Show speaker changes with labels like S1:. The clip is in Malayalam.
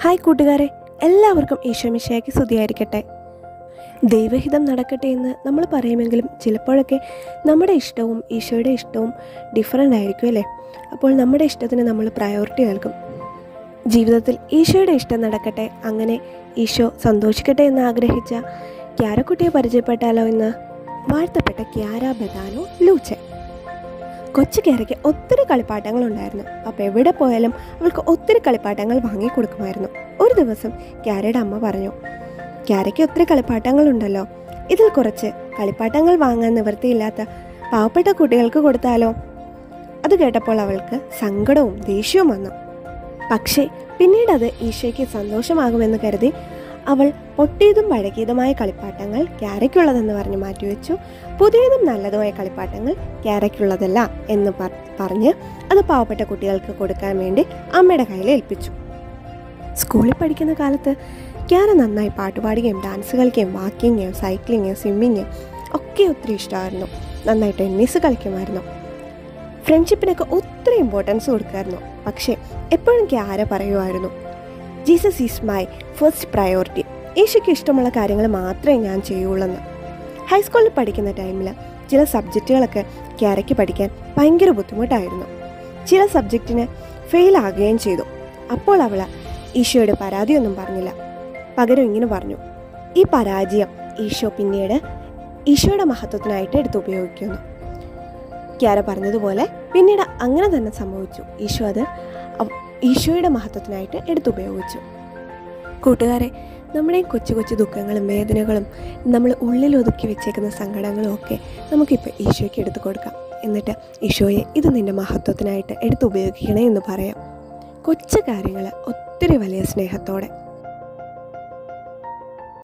S1: ഹായ് കൂട്ടുകാരെ എല്ലാവർക്കും ഈശോമിശയ്ക്ക് സ്തുതിയായിരിക്കട്ടെ ദൈവഹിതം നടക്കട്ടെ എന്ന് നമ്മൾ പറയുമെങ്കിലും ചിലപ്പോഴൊക്കെ നമ്മുടെ ഇഷ്ടവും ഈശോയുടെ ഇഷ്ടവും ഡിഫറൻ്റ് ആയിരിക്കും അല്ലേ അപ്പോൾ നമ്മുടെ ഇഷ്ടത്തിന് നമ്മൾ പ്രയോറിറ്റി നൽകും ജീവിതത്തിൽ ഈശോയുടെ ഇഷ്ടം നടക്കട്ടെ അങ്ങനെ ഈശോ സന്തോഷിക്കട്ടെ എന്ന് ആഗ്രഹിച്ച ക്യാരക്കുട്ടിയെ പരിചയപ്പെട്ടാലോ എന്ന് വാഴ്ത്തപ്പെട്ട ക്യാര ബദാനോ ലൂച്ചെ കൊച്ചു ക്യാരയ്ക്ക് ഒത്തിരി കളിപ്പാട്ടങ്ങളുണ്ടായിരുന്നു അപ്പോൾ എവിടെ പോയാലും അവൾക്ക് ഒത്തിരി കളിപ്പാട്ടങ്ങൾ വാങ്ങിക്കൊടുക്കുമായിരുന്നു ഒരു ദിവസം ക്യാരയുടെ അമ്മ പറഞ്ഞു ക്യാരയ്ക്ക് ഒത്തിരി കളിപ്പാട്ടങ്ങളുണ്ടല്ലോ ഇതിൽ കുറച്ച് കളിപ്പാട്ടങ്ങൾ വാങ്ങാൻ നിവൃത്തിയില്ലാത്ത പാവപ്പെട്ട കുട്ടികൾക്ക് കൊടുത്താലോ അത് കേട്ടപ്പോൾ അവൾക്ക് സങ്കടവും ദേഷ്യവും വന്നു പക്ഷേ പിന്നീട് അത് ഈശോയ്ക്ക് സന്തോഷമാകുമെന്ന് കരുതി അവൾ പൊട്ടിയതും പഴകിയതുമായ കളിപ്പാട്ടങ്ങൾ ക്യാരയ്ക്കുള്ളതെന്ന് പറഞ്ഞ് മാറ്റിവെച്ചു പുതിയതും നല്ലതുമായ കളിപ്പാട്ടങ്ങൾ ക്യാരയ്ക്കുള്ളതല്ല എന്ന് പർ- പറഞ്ഞ് അത് പാവപ്പെട്ട കുട്ടികൾക്ക് കൊടുക്കാൻ വേണ്ടി അമ്മയുടെ കയ്യിൽ ഏൽപ്പിച്ചു സ്കൂളിൽ പഠിക്കുന്ന കാലത്ത് ക്യാര നന്നായി പാട്ടുപാടുകയും ഡാൻസ് കളിക്കുകയും വാക്കിങ് സൈക്ലിങ് സ്വിമ്മിങ് ഒക്കെ ഒത്തിരി ഇഷ്ടമായിരുന്നു നന്നായി ടെന്നീസ് കളിക്കുമായിരുന്നു ഫ്രണ്ട്ഷിപ്പിനൊക്കെ ഒത്തിരി ഇമ്പോർട്ടൻസ് കൊടുക്കുമായിരുന്നു പക്ഷേ എപ്പോഴും ക്യാര പറയുമായിരുന്നു Jesus is my first priority യേശുക്ക് ഇഷ്ടമുള്ള കാര്യങ്ങൾ മാത്രമേ ഞാൻ ചെയ്യുള്ളൂ ഹൈസ്കൂളിൽ പഠിക്കുന്ന ടൈമിൽ ചില സബ്ജക്റ്റുകളൊക്കെ ക്യാരയ്ക്ക് പഠിക്കാൻ ഭയങ്കര ബുദ്ധിമുട്ടായിരുന്നു ചില സബ്ജക്റ്റിന് ഫെയിൽ ആകുകയും ചെയ്തു അപ്പോൾ അവൾ ഈശോയുടെ പരാതിയൊന്നും പറഞ്ഞില്ല പകരം ഇങ്ങനെ പറഞ്ഞു ഈ പരാജയം ഈശോ പിന്നീട് ഈശോയുടെ മഹത്വത്തിനായിട്ട് എടുത്ത് ഉപയോഗിക്കുന്നു ക്യാര പറഞ്ഞതുപോലെ പിന്നീട് അങ്ങനെ തന്നെ സംഭവിച്ചു ഈശോ അത് അവ- ഈശോയുടെ മഹത്വത്തിനായിട്ട് എടുത്തുപയോഗിച്ചു കൂട്ടുകാരെ നമ്മുടെ ഈ കൊച്ചു കൊച്ചു ദുഃഖങ്ങളും വേദനകളും നമ്മൾ ഉള്ളിൽ ഒതുക്കി വെച്ചേക്കുന്ന സങ്കടങ്ങളും ഒക്കെ നമുക്കിപ്പോൾ ഈശോയ്ക്ക് എടുത്തു കൊടുക്കാം എന്നിട്ട് ഈശോയെ ഇത് നിൻ്റെ മഹത്വത്തിനായിട്ട് എടുത്തുപയോഗിക്കണേ എന്ന് പറയാം കൊച്ചു കാര്യങ്ങൾ ഒത്തിരി വലിയ സ്നേഹത്തോടെ